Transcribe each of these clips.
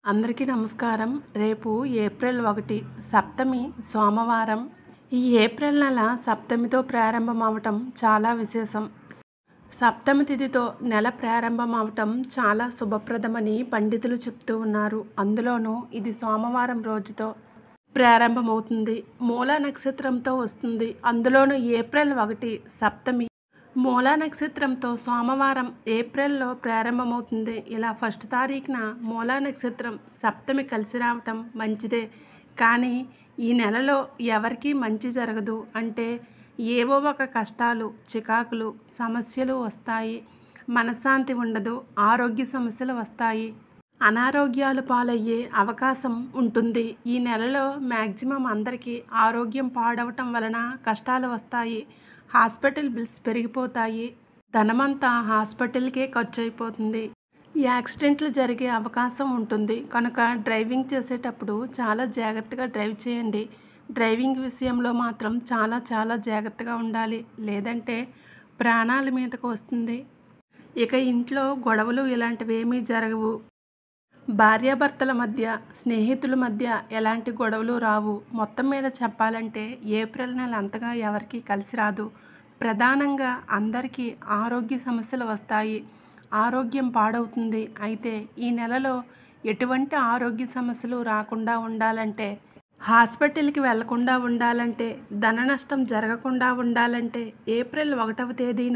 అందరికీ నమస్కారం రేపు ఏప్రిల్ ఒకటి సప్తమి సోమవారం ఈ ఏప్రిల్ నెల సప్తమితో ప్రారంభం అవటం చాలా విశేషం సప్తమి తిథితో నెల ప్రారంభం అవటం చాలా శుభప్రదమని పండితులు చెప్తూ ఉన్నారు అందులోనూ ఇది సోమవారం రోజుతో ప్రారంభమవుతుంది మూలా నక్షత్రంతో వస్తుంది అందులోనూ ఏప్రిల్ ఒకటి సప్తమి మూలా నక్షత్రంతో సోమవారం ఏప్రిల్లో ప్రారంభమవుతుంది ఇలా ఫస్ట్ తారీఖున మూలా నక్షత్రం సప్తమి కలిసి రావటం మంచిదే కానీ ఈ నెలలో ఎవరికీ మంచి జరగదు అంటే ఏవో ఒక కష్టాలు చికాకులు సమస్యలు వస్తాయి మనశ్శాంతి ఉండదు ఆరోగ్య సమస్యలు వస్తాయి అనారోగ్యాలు పాలయ్యే అవకాశం ఉంటుంది ఈ నెలలో మ్యాక్సిమం అందరికీ ఆరోగ్యం పాడవటం వలన కష్టాలు వస్తాయి హాస్పిటల్ బిల్స్ పెరిగిపోతాయి ధనమంతా హాస్పిటల్కే ఖర్చు అయిపోతుంది యాక్సిడెంట్లు జరిగే అవకాశం ఉంటుంది కనుక డ్రైవింగ్ చేసేటప్పుడు చాలా జాగ్రత్తగా డ్రైవ్ చేయండి డ్రైవింగ్ విషయంలో మాత్రం చాలా చాలా జాగ్రత్తగా ఉండాలి లేదంటే ప్రాణాల మీదకు వస్తుంది ఇక ఇంట్లో గొడవలు ఇలాంటివి ఏమీ జరగవు భార్యాభర్తల మధ్య స్నేహితుల మధ్య ఎలాంటి గొడవలు రావు మొత్తం మీద చెప్పాలంటే ఏప్రిల్ నెల అంతగా ఎవరికీ కలిసి రాదు ప్రధానంగా అందరికీ ఆరోగ్య సమస్యలు వస్తాయి ఆరోగ్యం పాడవుతుంది అయితే ఈ నెలలో ఎటువంటి ఆరోగ్య సమస్యలు రాకుండా ఉండాలంటే హాస్పిటల్కి వెళ్లకుండా ఉండాలంటే ధన నష్టం జరగకుండా ఉండాలంటే ఏప్రిల్ ఒకటవ తేదీన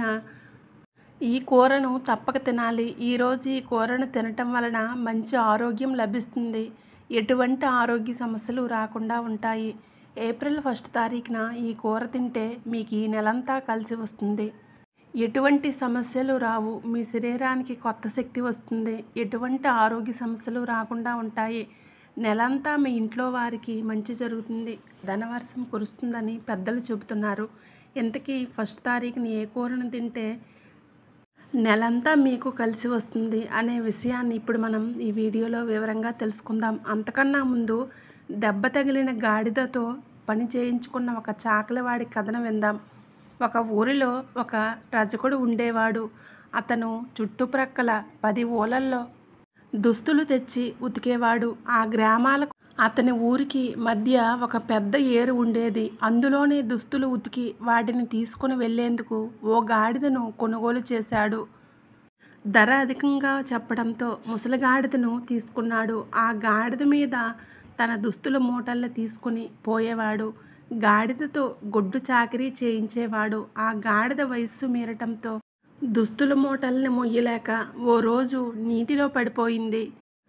ఈ కూరను తప్పక తినాలి ఈరోజు ఈ కూరను తినటం వలన మంచి ఆరోగ్యం లభిస్తుంది ఎటువంటి ఆరోగ్య సమస్యలు రాకుండా ఉంటాయి ఏప్రిల్ ఫస్ట్ తారీఖున ఈ కూర తింటే మీకు ఈ నెలంతా కలిసి వస్తుంది ఎటువంటి సమస్యలు రావు మీ శరీరానికి కొత్త శక్తి వస్తుంది ఎటువంటి ఆరోగ్య సమస్యలు రాకుండా ఉంటాయి నెలంతా మీ ఇంట్లో వారికి మంచి జరుగుతుంది ధనవర్షం కురుస్తుందని పెద్దలు చెబుతున్నారు ఇంతకీ ఫస్ట్ తారీఖున ఏ కూరను తింటే నెలంతా మీకు కలిసి వస్తుంది అనే విషయాన్ని ఇప్పుడు మనం ఈ వీడియోలో వివరంగా తెలుసుకుందాం అంతకన్నా ముందు దెబ్బ తగిలిన గాడిదతో పని చేయించుకున్న ఒక చాకలివాడి కథను విందాం ఒక ఊరిలో ఒక రజకుడు ఉండేవాడు అతను చుట్టుప్రక్కల పది ఊళ్ళల్లో దుస్తులు తెచ్చి ఉతికేవాడు ఆ గ్రామాలకు అతని ఊరికి మధ్య ఒక పెద్ద ఏరు ఉండేది అందులోనే దుస్తులు ఉతికి వాటిని తీసుకుని వెళ్లేందుకు ఓ గాడిదను కొనుగోలు చేశాడు ధర అధికంగా చెప్పడంతో ముసలిగాడిదను తీసుకున్నాడు ఆ గాడిద మీద తన దుస్తుల మూటల్ని తీసుకుని పోయేవాడు గాడిదతో గొడ్డు చాకరీ చేయించేవాడు ఆ గాడిద వయస్సు మీరటంతో దుస్తుల మూటల్ని మొయ్యలేక ఓ రోజు నీటిలో పడిపోయింది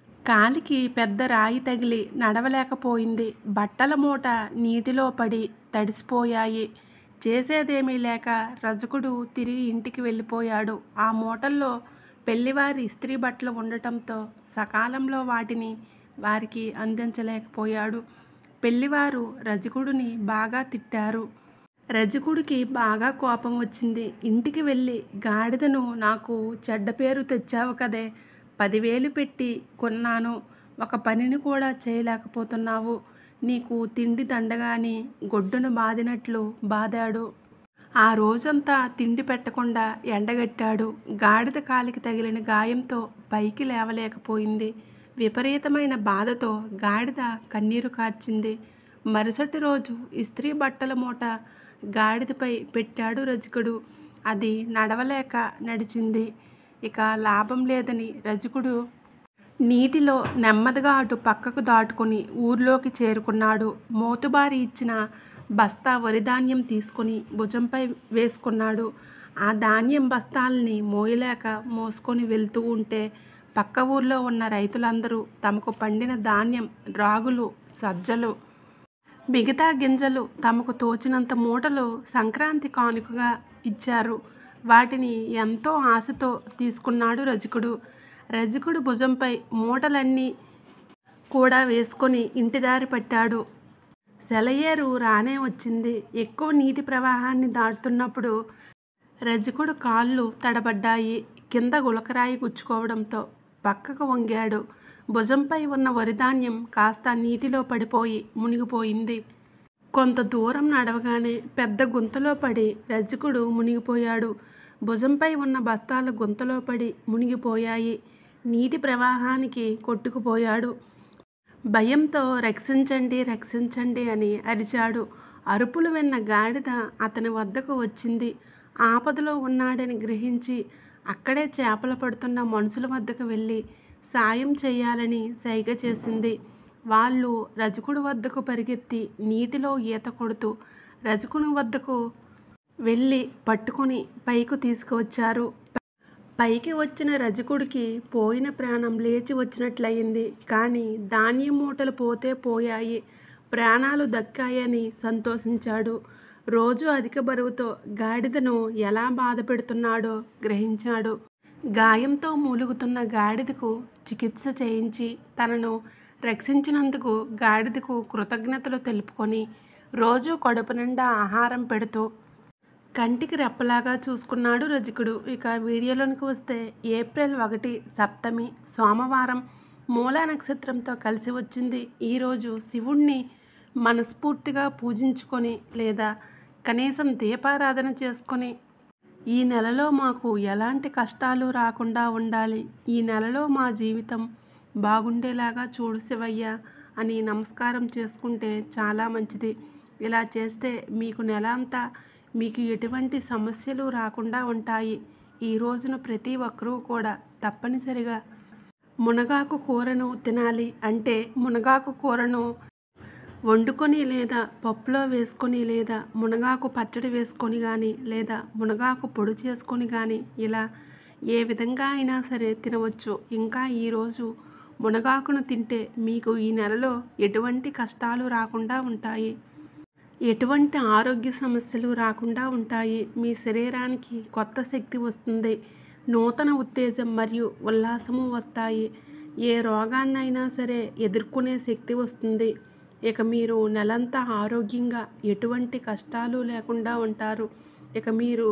కాలికి పెద్ద రాయి తగిలి నడవలేకపోయింది బట్టల మూట నీటిలో పడి తడిసిపోయాయి చేసేదేమీ లేక రజకుడు తిరిగి ఇంటికి వెళ్ళిపోయాడు ఆ మూటల్లో పెళ్లివారి ఇస్త్రీ బట్టలు ఉండటంతో సకాలంలో వాటిని వారికి అందించలేకపోయాడు పెళ్లివారు రజకుడిని బాగా తిట్టారు రజకుడికి బాగా కోపం వచ్చింది ఇంటికి వెళ్ళి గాడిదను నాకు చెడ్డ పేరు తెచ్చావు కదే పదివేలు పెట్టి కొన్నాను ఒక పనిని కూడా చేయలేకపోతున్నావు నీకు తిండి దండగాని గొడ్డును బాదినట్లు బాదాడు ఆ రోజంతా తిండి పెట్టకుండా ఎండగట్టాడు గాడిద కాలికి తగిలిన గాయంతో పైకి లేవలేకపోయింది విపరీతమైన బాధతో గాడిద కన్నీరు కార్చింది మరుసటి రోజు ఇస్త్రీ బట్టల మూట గాడిదపై పెట్టాడు రజకుడు అది నడవలేక నడిచింది ఇక లాభం లేదని రజకుడు నీటిలో నెమ్మదిగా అటు పక్కకు దాటుకొని ఊర్లోకి చేరుకున్నాడు మోతుబారి ఇచ్చిన బస్తా వరి ధాన్యం తీసుకుని భుజంపై వేసుకున్నాడు ఆ ధాన్యం బస్తాల్ని మోయలేక మోసుకొని వెళ్తూ ఉంటే పక్క ఊర్లో ఉన్న రైతులందరూ తమకు పండిన ధాన్యం రాగులు సజ్జలు మిగతా గింజలు తమకు తోచినంత మూటలు సంక్రాంతి కానుకగా ఇచ్చారు వాటిని ఎంతో ఆశతో తీసుకున్నాడు రజకుడు రజకుడు భుజంపై మూటలన్నీ కూడా వేసుకొని ఇంటిదారి పట్టాడు సెలయేరు రానే వచ్చింది ఎక్కువ నీటి ప్రవాహాన్ని దాటుతున్నప్పుడు రజకుడు కాళ్ళు తడబడ్డాయి కింద గులకరాయి గుచ్చుకోవడంతో పక్కకు వంగాడు భుజంపై ఉన్న వరిధాన్యం కాస్త నీటిలో పడిపోయి మునిగిపోయింది కొంత దూరం నడవగానే పెద్ద గుంతలో పడి రజకుడు మునిగిపోయాడు భుజంపై ఉన్న బస్తాలు గుంతలో పడి మునిగిపోయాయి నీటి ప్రవాహానికి కొట్టుకుపోయాడు భయంతో రక్షించండి రక్షించండి అని అరిచాడు అరుపులు విన్న గాడిద అతని వద్దకు వచ్చింది ఆపదలో ఉన్నాడని గ్రహించి అక్కడే చేపలు పడుతున్న మనుషుల వద్దకు వెళ్ళి సాయం చేయాలని సైగ చేసింది వాళ్ళు రజకుడు వద్దకు పరిగెత్తి నీటిలో ఈత కొడుతూ రజకుని వద్దకు వెళ్ళి పట్టుకొని పైకి తీసుకువచ్చారు పైకి వచ్చిన రజకుడికి పోయిన ప్రాణం లేచి వచ్చినట్లయింది కానీ ధాన్యం మూటలు పోతే పోయాయి ప్రాణాలు దక్కాయని సంతోషించాడు రోజు అధిక బరువుతో గాడిదను ఎలా బాధ పెడుతున్నాడో గ్రహించాడు గాయంతో మూలుగుతున్న గాడిదకు చికిత్స చేయించి తనను రక్షించినందుకు గాడిదకు కృతజ్ఞతలు తెలుపుకొని రోజు కడుపు నిండా ఆహారం పెడుతూ కంటికి రెప్పలాగా చూసుకున్నాడు రజకుడు ఇక వీడియోలోనికి వస్తే ఏప్రిల్ ఒకటి సప్తమి సోమవారం మూలా నక్షత్రంతో కలిసి వచ్చింది ఈరోజు శివుణ్ణి మనస్ఫూర్తిగా పూజించుకొని లేదా కనీసం దీపారాధన చేసుకొని ఈ నెలలో మాకు ఎలాంటి కష్టాలు రాకుండా ఉండాలి ఈ నెలలో మా జీవితం బాగుండేలాగా చూడు శివయ్య అని నమస్కారం చేసుకుంటే చాలా మంచిది ఇలా చేస్తే మీకు నెల అంతా మీకు ఎటువంటి సమస్యలు రాకుండా ఉంటాయి ఈ రోజున ప్రతి ఒక్కరూ కూడా తప్పనిసరిగా మునగాకు కూరను తినాలి అంటే మునగాకు కూరను వండుకొని లేదా పప్పులో వేసుకొని లేదా మునగాకు పచ్చడి వేసుకొని కానీ లేదా మునగాకు పొడి చేసుకొని కానీ ఇలా ఏ విధంగా అయినా సరే తినవచ్చు ఇంకా ఈరోజు మునగాకును తింటే మీకు ఈ నెలలో ఎటువంటి కష్టాలు రాకుండా ఉంటాయి ఎటువంటి ఆరోగ్య సమస్యలు రాకుండా ఉంటాయి మీ శరీరానికి కొత్త శక్తి వస్తుంది నూతన ఉత్తేజం మరియు ఉల్లాసము వస్తాయి ఏ రోగాన్నైనా సరే ఎదుర్కొనే శక్తి వస్తుంది ఇక మీరు నెలంతా ఆరోగ్యంగా ఎటువంటి కష్టాలు లేకుండా ఉంటారు ఇక మీరు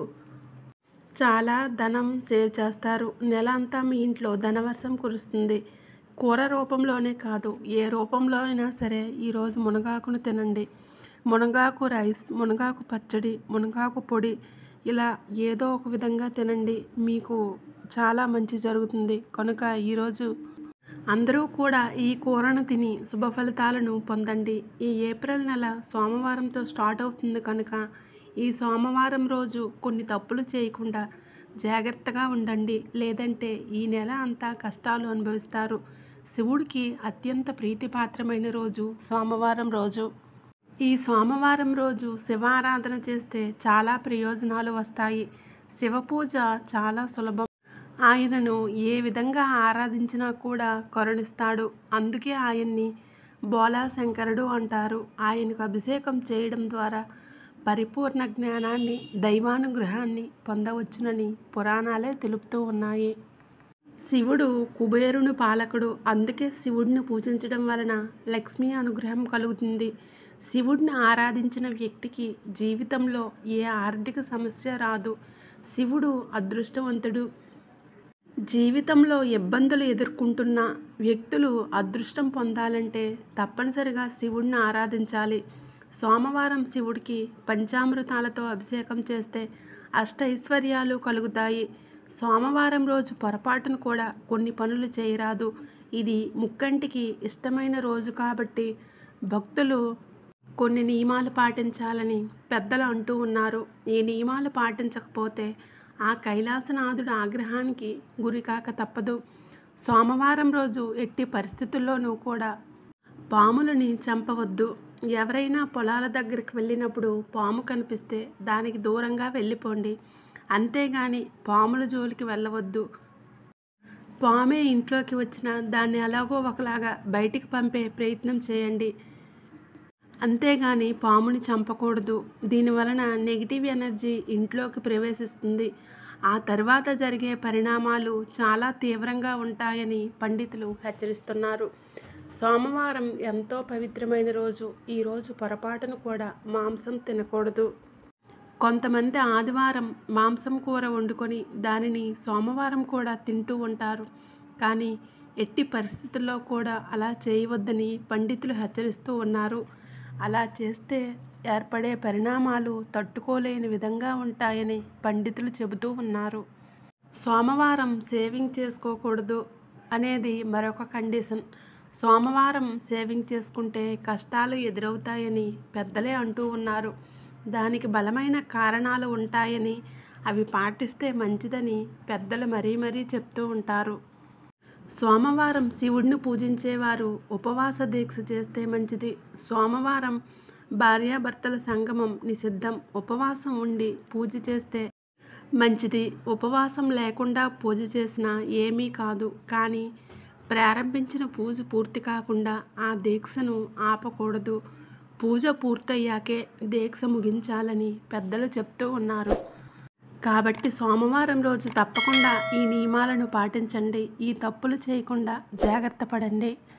చాలా ధనం సేవ్ చేస్తారు నెల అంతా మీ ఇంట్లో ధనవర్షం కురుస్తుంది కూర రూపంలోనే కాదు ఏ రూపంలో అయినా సరే ఈరోజు మునగాకును తినండి మునగాకు రైస్ మునగాకు పచ్చడి మునగాకు పొడి ఇలా ఏదో ఒక విధంగా తినండి మీకు చాలా మంచి జరుగుతుంది కనుక ఈరోజు అందరూ కూడా ఈ కూరను తిని శుభ ఫలితాలను పొందండి ఈ ఏప్రిల్ నెల సోమవారంతో స్టార్ట్ అవుతుంది కనుక ఈ సోమవారం రోజు కొన్ని తప్పులు చేయకుండా జాగ్రత్తగా ఉండండి లేదంటే ఈ నెల అంతా కష్టాలు అనుభవిస్తారు శివుడికి అత్యంత ప్రీతిపాత్రమైన రోజు సోమవారం రోజు ఈ సోమవారం రోజు శివారాధన చేస్తే చాలా ప్రయోజనాలు వస్తాయి శివ పూజ చాలా సులభం ఆయనను ఏ విధంగా ఆరాధించినా కూడా కరుణిస్తాడు అందుకే ఆయన్ని బోలా శంకరుడు అంటారు ఆయనకు అభిషేకం చేయడం ద్వారా పరిపూర్ణ జ్ఞానాన్ని దైవానుగ్రహాన్ని పొందవచ్చునని పురాణాలే తెలుపుతూ ఉన్నాయి శివుడు కుబేరుని పాలకుడు అందుకే శివుడిని పూజించడం వలన లక్ష్మీ అనుగ్రహం కలుగుతుంది శివుడిని ఆరాధించిన వ్యక్తికి జీవితంలో ఏ ఆర్థిక సమస్య రాదు శివుడు అదృష్టవంతుడు జీవితంలో ఇబ్బందులు ఎదుర్కొంటున్న వ్యక్తులు అదృష్టం పొందాలంటే తప్పనిసరిగా శివుడిని ఆరాధించాలి సోమవారం శివుడికి పంచామృతాలతో అభిషేకం చేస్తే అష్ట ఐశ్వర్యాలు కలుగుతాయి సోమవారం రోజు పొరపాటును కూడా కొన్ని పనులు చేయరాదు ఇది ముక్కంటికి ఇష్టమైన రోజు కాబట్టి భక్తులు కొన్ని నియమాలు పాటించాలని పెద్దలు అంటూ ఉన్నారు ఈ నియమాలు పాటించకపోతే ఆ కైలాసనాథుడు ఆగ్రహానికి గురికాక తప్పదు సోమవారం రోజు ఎట్టి పరిస్థితుల్లోనూ కూడా పాములని చంపవద్దు ఎవరైనా పొలాల దగ్గరికి వెళ్ళినప్పుడు పాము కనిపిస్తే దానికి దూరంగా వెళ్ళిపోండి అంతేగాని పాముల జోలికి వెళ్ళవద్దు పామే ఇంట్లోకి వచ్చినా దాన్ని ఎలాగో ఒకలాగా బయటికి పంపే ప్రయత్నం చేయండి అంతేగాని పాముని చంపకూడదు దీనివలన నెగిటివ్ ఎనర్జీ ఇంట్లోకి ప్రవేశిస్తుంది ఆ తర్వాత జరిగే పరిణామాలు చాలా తీవ్రంగా ఉంటాయని పండితులు హెచ్చరిస్తున్నారు సోమవారం ఎంతో పవిత్రమైన రోజు ఈ రోజు పొరపాటును కూడా మాంసం తినకూడదు కొంతమంది ఆదివారం మాంసం కూర వండుకొని దానిని సోమవారం కూడా తింటూ ఉంటారు కానీ ఎట్టి పరిస్థితుల్లో కూడా అలా చేయవద్దని పండితులు హెచ్చరిస్తూ ఉన్నారు అలా చేస్తే ఏర్పడే పరిణామాలు తట్టుకోలేని విధంగా ఉంటాయని పండితులు చెబుతూ ఉన్నారు సోమవారం సేవింగ్ చేసుకోకూడదు అనేది మరొక కండిషన్ సోమవారం సేవింగ్ చేసుకుంటే కష్టాలు ఎదురవుతాయని పెద్దలే అంటూ ఉన్నారు దానికి బలమైన కారణాలు ఉంటాయని అవి పాటిస్తే మంచిదని పెద్దలు మరీ మరీ చెప్తూ ఉంటారు సోమవారం శివుడిని పూజించేవారు ఉపవాస దీక్ష చేస్తే మంచిది సోమవారం భార్యాభర్తల సంగమం నిషిద్ధం ఉపవాసం ఉండి పూజ చేస్తే మంచిది ఉపవాసం లేకుండా పూజ చేసినా ఏమీ కాదు కానీ ప్రారంభించిన పూజ పూర్తి కాకుండా ఆ దీక్షను ఆపకూడదు పూజ పూర్తయ్యాకే దీక్ష ముగించాలని పెద్దలు చెప్తూ ఉన్నారు కాబట్టి సోమవారం రోజు తప్పకుండా ఈ నియమాలను పాటించండి ఈ తప్పులు చేయకుండా జాగ్రత్త పడండి